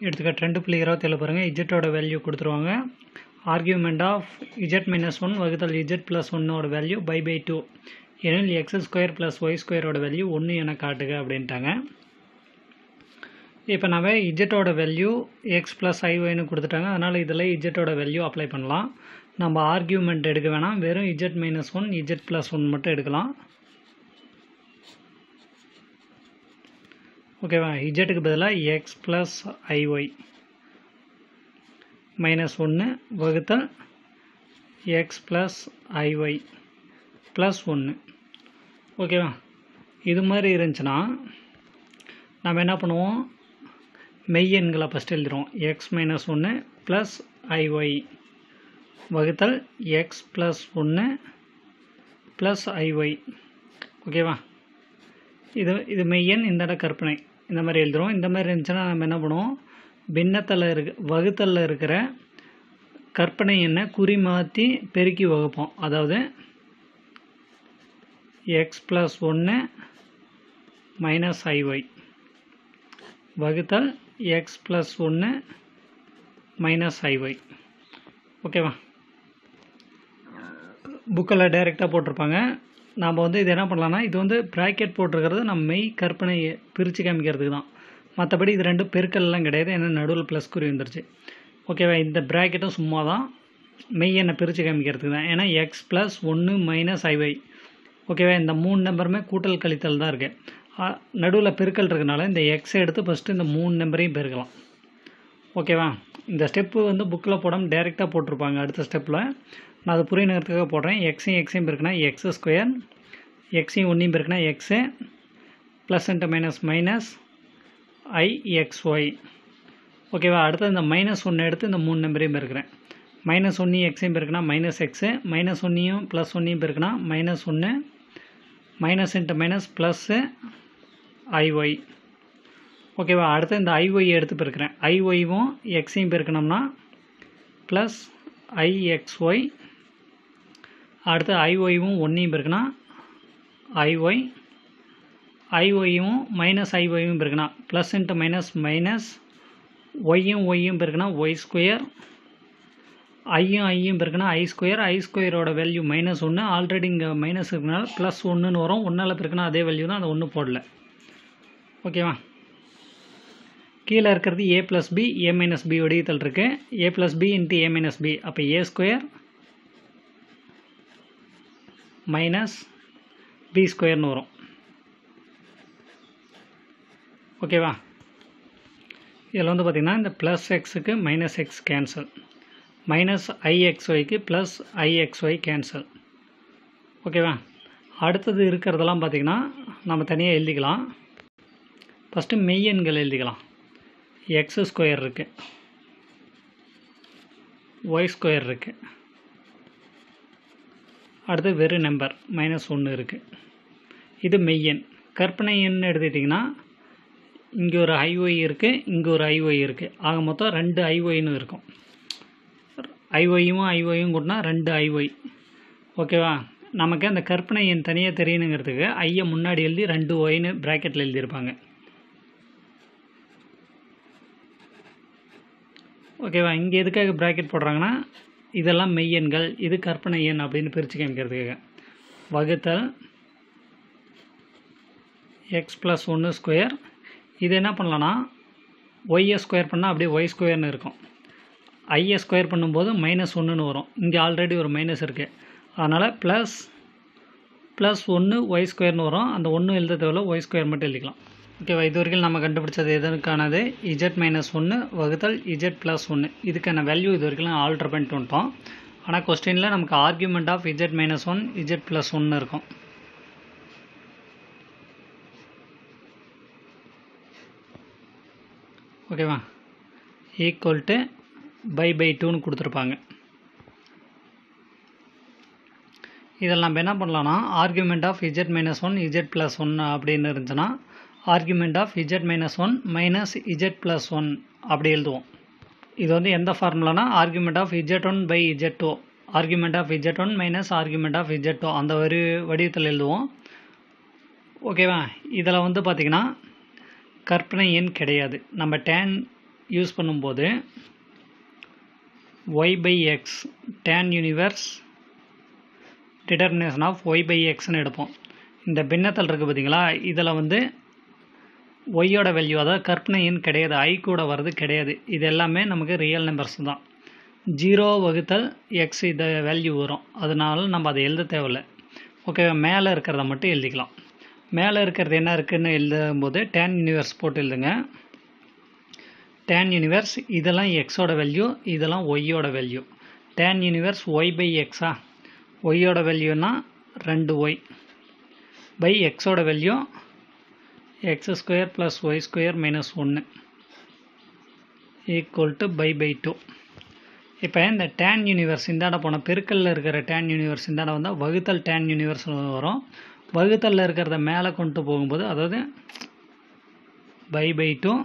எடுத்துக்காட்டு ரெண்டு புள்ளி இருபத்தேழு பாருங்கள் இஜெட்டோட வேல்யூ கொடுத்துருவாங்க argument of Z minus one வகுத்தல் இஜெட் ப்ளஸ் ஒன்னோட வேல்யூ பை பை டூ எனில் எக்ஸ் ஸ்கொயர் ப்ளஸ் ஒய் ஸ்கொயரோட வேல்யூ ஒன்று என காட்டுக அப்படின்ட்டாங்க இப்போ நம்ம இஜெட்டோட வேல்யூ எக்ஸ் ப்ளஸ் ஐஒய்னு கொடுத்துட்டாங்க அதனால் இதில் இஜெட்டோட வேல்யூ அப்ளை பண்ணலாம் நம்ம ஆர்கியூமெண்ட் எடுக்க வேணாம் வெறும் Z minus one Z plus one மட்டும் எடுக்கலாம் ஓகேவா இஜெட்டுக்கு பதிலாக எக்ஸ் ப்ளஸ் ஐஒய் மைனஸ் ஒன்று வகுத்தல் எக்ஸ் ப்ளஸ் ஐஒய் ப்ளஸ் ஒன்று ஓகேவா இது மாதிரி இருந்துச்சுன்னா நம்ம என்ன பண்ணுவோம் மெய் எண்களை ஃபஸ்ட் எழுதுகிறோம் எக்ஸ் மைனஸ் ஒன்று ப்ளஸ் ஐஒய் வகுத்தல் எக்ஸ் ப்ளஸ் ஒன்று ப்ளஸ் ஐஒய் ஓகேவா இது இது மெய்யன் இந்த இடம் கற்பனை இந்த மாதிரி எழுதுகிறோம் இந்த மாதிரி இருந்துச்சுன்னா நம்ம என்ன பண்ணுவோம் பின்னத்தில் இருக்க வகுத்தலில் இருக்கிற கற்பனை எண்ணை குறி மாற்றி பெருக்கி வகுப்போம் அதாவது எக்ஸ் ப்ளஸ் ஒன்று மைனஸ் ஐஒய் வகுத்தல் எக்ஸ் ப்ளஸ் ஒன்று மைனஸ் ஐஒய் ஓகேவா புக்கில் டைரெக்டாக போட்டிருப்பாங்க நாம் வந்து இது என்ன பண்ணலாம்னா இது வந்து ப்ராக்கெட் போட்டிருக்கிறது நம்ம மெய் கற்பனையை பிரித்து காமிக்கிறதுக்கு தான் மற்றபடி இது ரெண்டும் பெருக்கல்லாம் கிடையாது ஏன்னா நடுவில் ப்ளஸ் குறி வந்துருச்சு ஓகேவா இந்த ப்ராக்கெட்டும் சும்மா தான் மெய் எண்ணை பிரித்து காமிக்கிறதுக்கு தான் ஏன்னா எக்ஸ் ப்ளஸ் ஒன்று மைனஸ் ஐஒய் ஓகேவா இந்த மூணு நம்பருமே கூட்டல் கழித்தல் தான் இருக்குது நடுவில் பெருக்கல் இருக்கனால இந்த எக்ஸை எடுத்து ஃபஸ்ட்டு இந்த மூணு நம்பரையும் பெருக்கலாம் ஓகேவா இந்த ஸ்டெப்பு வந்து புக்கில் போடாமல் டேரெக்டாக போட்டிருப்பாங்க அடுத்த ஸ்டெப்பில் நான் அது புரியணுங்கிறதுக்காக போடுறேன் எக்ஸையும் எக்ஸையும் பெருக்கினா எக்ஸ் ஸ்கொயர் எக்ஸையும் ஒன்றையும் பெருக்கினா X plus into minus minus i X Y ஓகேவா அடுத்து இந்த மைனஸ் ஒன்று எடுத்து இந்த மூணு நம்பரையும் பெருக்கிறேன் மைனஸ் ஒன்றையும் எக்ஸையும் பெருக்கினா மைனஸ் எக்ஸு மைனஸ் ஒன்றையும் ப்ளஸ் ஒன்றையும் பெருக்கினா மைனஸ் ஒன்று minus into minus plus i y ஓகேவா அடுத்து இந்த ஐஒய் எடுத்து பெருக்கிறேன் ஐஒய்வும் எக்ஸையும் பெருக்கணும்னா ப்ளஸ் ஐஎக்ஸ்ஒய் அடுத்து ஐஒய்வும் ஒன்றையும் பெருக்கினா ஐஒய் ஐஒய்யும் மைனஸ் ஐஒய்யும் பெருக்கினா ப்ளஸ் இன்ட்டு மைனஸ் மைனஸ் ஒய்யும் ஒய்யும் பெருக்கினா ஒய் ஸ்கொயர் ஐயும் ஐயும் பெருக்கினா ஐ ஸ்கொயர் ஐ ஸ்கொயரோட வேல்யூ மைனஸ் ஒன்று ஆல்ரெடி இங்கே மைனஸ் இருக்கனால ப்ளஸ் ஒன்றுன்னு வரும் ஒன்றால் பெருக்கினா அதே வேல்யூ தான் அந்த ஒன்று போடல ஓகேவா கீழே இருக்கிறது a plus b a minus b வடிவத்தில் இருக்குது a plus b into a minus b அப்போ ஏ ஸ்கொயர் மைனஸ் பி ஸ்கொயர்னு வரும் ஓகேவா இதில் வந்து பார்த்திங்கன்னா இந்த ப்ளஸ் எக்ஸுக்கு மைனஸ் எக்ஸ் கேன்சல் மைனஸ் ஐஎக்ஸ்ஒய்க்கு ப்ளஸ் ஐஎக்ஸ்ஒய் கேன்சல் ஓகேவா அடுத்தது இருக்கிறதெல்லாம் பார்த்திங்கன்னா நம்ம தனியாக எழுதிக்கலாம் ஃபஸ்ட்டு மெய்யெண்கள் எழுதிக்கலாம் எக்ஸ் ஸ்கொயர் இருக்குது ஒய் ஸ்கொயர் இருக்குது அடுத்து வெறும் நம்பர் மைனஸ் ஒன்று இருக்குது இது மெய்யெண் கற்பனை எண் எடுத்துக்கிட்டிங்கன்னா இங்கே ஒரு ஐஒய் இருக்குது இங்கே ஒரு ஐஒய் இருக்குது ஆக மொத்தம் ரெண்டு ஐஒய்னு இருக்கும் ஐஒயும் ஐஒயும் கூட்டினா ரெண்டு ஐஒய் ஓகேவா நமக்கு அந்த கற்பனை எண் தனியாக தெரியணுங்கிறதுக்கு ஐயை முன்னாடி எழுதி ரெண்டு ஒய்னு ப்ராக்கெட்டில் எழுதியிருப்பாங்க ஓகேவா இங்கே எதுக்காக ப்ராக்கெட் போடுறாங்கன்னா இதெல்லாம் மெய்யெண்கள் இது கற்பனை எண் அப்படின்னு பிரித்து காமிக்கிறதுக்காக வகுத்தல் எக்ஸ் ப்ளஸ் ஒன்று ஸ்கொயர் இது என்ன பண்ணலான்னா ஒய்யை ஸ்கொயர் பண்ணால் அப்படியே ஒய் ஸ்கொயர்னு இருக்கும் ஐயை ஸ்கொயர் பண்ணும்போது மைனஸ் ஒன்றுன்னு வரும் இங்கே ஆல்ரெடி ஒரு மைனஸ் இருக்குது அதனால் ப்ளஸ் ப்ளஸ் ஒன்று ஒய் ஸ்கொயர்னு வரும் அந்த ஒன்று எழுத தேவையில்ல ஒய் ஸ்கொயர் மட்டும் எழுதிக்கலாம் ஓகேவா இது வரைக்கும் நம்ம கண்டுபிடிச்சது எதற்கானது இஜெட் மைனஸ் ஒன்று வகுத்தல் இஜெட் ப்ளஸ் ஒன்று இதுக்கான வேல்யூ இது வரைக்கும் ஆல்ட்ரு பண்ணிட்டு வந்துட்டோம் ஆனால் கொஸ்டினில் நமக்கு argument of Z minus one Z plus ஒன்று இருக்கும் ஓகேவா ஈக்குவல் டு பை பை டூன்னு கொடுத்துருப்பாங்க இதில் நம்ம என்ன பண்ணலாம்னா argument of Z minus one Z plus one அப்படின்னு இருந்துச்சுன்னா argument of Z minus one minus z plus one அப்படி எழுதுவோம் இது வந்து எந்த ஃபார்முலானா argument of z one by z two argument of z one minus argument of z two அந்த வரி வடிவத்தில் எழுதுவோம் ஓகேவா இதில் வந்து பார்த்திங்கன்னா கற்பனை எண் கிடையாது நம்ம டேன் யூஸ் பண்ணும்போது y by x tan inverse determination of y by எக்ஸ்னு எடுப்போம் இந்த பின்னத்தில் இருக்குது பார்த்தீங்களா இதில் வந்து ஒய்யோட வேல்யூ அதாவது கற்பனை எண் கிடையாது ஐ கூட வர்றது கிடையாது இது எல்லாமே நமக்கு ரியல் நம்பர்ஸ் தான் ஜீரோ வகுத்தல் எக்ஸ் இந்த வேல்யூ வரும் அதனால நம்ம அதை எழுத தேவையில்ல ஓகே மேலே இருக்கிறத மட்டும் எழுதிக்கலாம் மேலே இருக்கிறது என்ன இருக்குதுன்னு எழுதும்போது டேன் யூனிவர்ஸ் போட்டு எழுதுங்க டேன் யூனிவர்ஸ் இதெல்லாம் எக்ஸோட வேல்யூ இதெல்லாம் ஒய்யோட value tan inverse y by எக்ஸா ஒய்யோட வேல்யூனா ரெண்டு ஒய் பை எக்ஸோட value x square plus y square minus ஒன்று equal to pi by two இப்போ இந்த டேன் யூனிவர்ஸ் இந்தாண்ட போன பெருக்கல்ல இருக்கிற டேன் யூனிவர்ஸ் இந்தாண்ட வந்தால் வகுத்தல் டேன் யூனிவர்ஸ் வரும் வகுத்தலில் இருக்கிறத மேலே கொண்டு போகும்போது அதாவது pi by two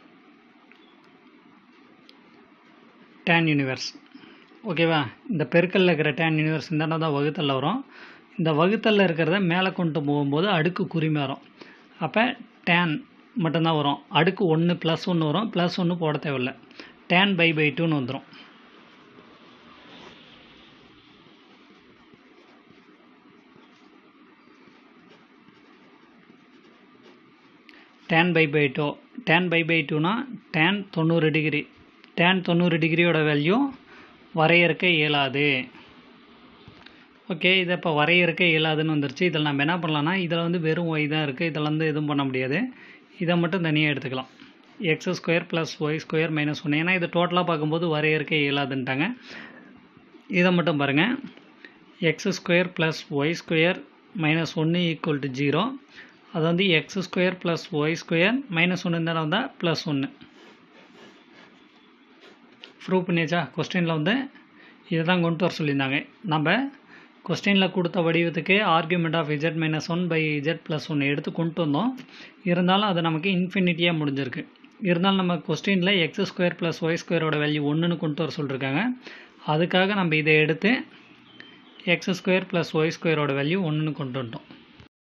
tan inverse ஓகேவா இந்த பெருக்கல்ல இருக்கிற டேன் யூனிவர்ஸ் இந்தாண்ட தான் வகுத்தலில் வரும் இந்த வகுத்தலில் இருக்கிறத மேலே கொண்டு போகும்போது அடுக்கு குறிமை வரும் அப்போ டேன் மட்டும்தான் வரும் அடுக்கு ஒன்று ப்ளஸ் ஒன்று வரும் ப்ளஸ் ஒன்று போட தேவையில்ல டேன் பை பை டூன்னு வந்துடும் tan pi by two tan pi by டூனா டேன் தொண்ணூறு டிகிரி டேன் தொண்ணூறு டிகிரியோட வேல்யூ வரையறுக்க இயலாது ஓகே இதை இப்போ வரையறுக்க இயலாதுன்னு வந்துருச்சு இதில் நம்ம என்ன பண்ணலாம்னா இதில் வந்து வெறும் ஒய் தான் இருக்குது இதில் வந்து எதுவும் பண்ண முடியாது இதை மட்டும் தனியாக எடுத்துக்கலாம் x square plus y square minus ஒன்று ஏன்னா இது டோட்டலாக பார்க்கும்போது வரையறுக்க இயலாதுன்ட்டாங்க இதை மட்டும் பாருங்கள் x square plus y square minus ஒன்று ஈக்குவல் டு ஜீரோ அது வந்து x square plus y square minus ஒன்று இருந்தாலும் வந்தால் ப்ளஸ் ஒன்று ப்ரூவ் பண்ணியாச்சா கொஸ்டினில் வந்து இதை தான் கொண்டு வர சொல்லியிருந்தாங்க நம்ம கொஸ்டினில் கொடுத்த வடிவத்துக்கு argument of Z minus one by z plus ஒன்று எடுத்து கொண்டு வந்தோம் இருந்தாலும் அது நமக்கு இன்ஃபினிட்டியாக முடிஞ்சிருக்கு இருந்தாலும் நம்ம கொஸ்டினில் எக்ஸ் ஸ்கொயர் ப்ளஸ் ஒய் ஸ்கொயரோட வேல்யூ ஒன்றுன்னு கொண்டு வர சொல்லியிருக்காங்க அதுக்காக நம்ம இதை எடுத்து எக்ஸ் ஸ்கொயர் ப்ளஸ் ஒய் ஸ்கொயரோட வேல்யூ ஒன்றுன்னு கொண்டு வந்துட்டோம்